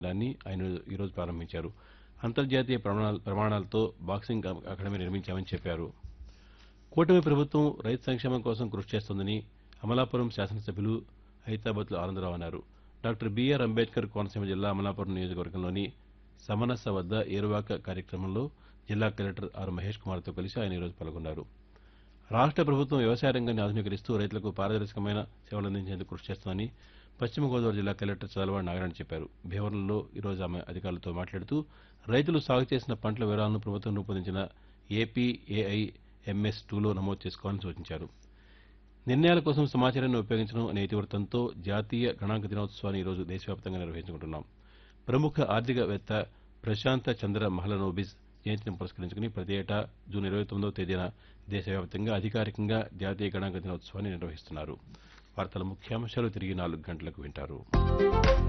దాన్ని ఆయన ఈరోజు ప్రారంభించారు అంతర్జాతీయ ప్రమాణాల ప్రమాణాలతో బాక్సింగ్ అకాడమీ నిర్మించామని చెప్పారు కూటమి ప్రభుత్వం రైతు సంక్షేమం కోసం కృషి చేస్తోందని అమలాపురం శాసనసభ్యులు హైదరాబాద్లో ఆనందరావు అన్నారు డాక్టర్ బీఆర్ అంబేద్కర్ కోనసీమ జిల్లా అమలాపురం నియోజకవర్గంలోని సమనస్స వద్ద ఏరువాక కార్యక్రమంలో జిల్లా కలెక్టర్ ఆర్ మహేష్ కుమార్తో కలిసి ఆయన ఈరోజు పాల్గొన్నారు రాష్ట్ర ప్రభుత్వం వ్యవసాయ రంగాన్ని ఆధునీకరిస్తూ రైతులకు పారదర్శకమైన సేవలు అందించేందుకు కృషి చేస్తుందని పశ్చిమ గోదావరి జిల్లా కలెక్టర్ చదలవాడి నాగరాణ్ చెప్పారు భీమవరంలో ఈరోజు ఆమె అధికారులతో మాట్లాడుతూ రైతులు సాగు చేసిన పంటల వివరాలను ప్రభుత్వం రూపొందించిన ఏపీఏఐ ఎంఎస్ టూలో నమోదు చేసుకోవాలని సూచించారు నిర్ణయాల కోసం సమాచారాన్ని ఉపయోగించడం అనే ఇతివృత్తంతో జాతీయ గణాంక దినోత్సవాన్ని ఈరోజు దేశవ్యాప్తంగా నిర్వహించుకుంటున్నాం ప్రముఖ ఆర్థికవేత్త ప్రశాంత చంద్ర మహలనోబిస్ జయంతిని పురస్కరించుకుని ప్రతి ఏటా జూన్ ఇరవై తొమ్మిదవ తేదీన దేశవ్యాప్తంగా అధికారికంగా జాతీయ గణాంక దినోత్సవాన్ని నిర్వహిస్తున్నారు వార్తల ముఖ్యాంశాలు తిరిగి నాలుగు గంటలకు వింటారు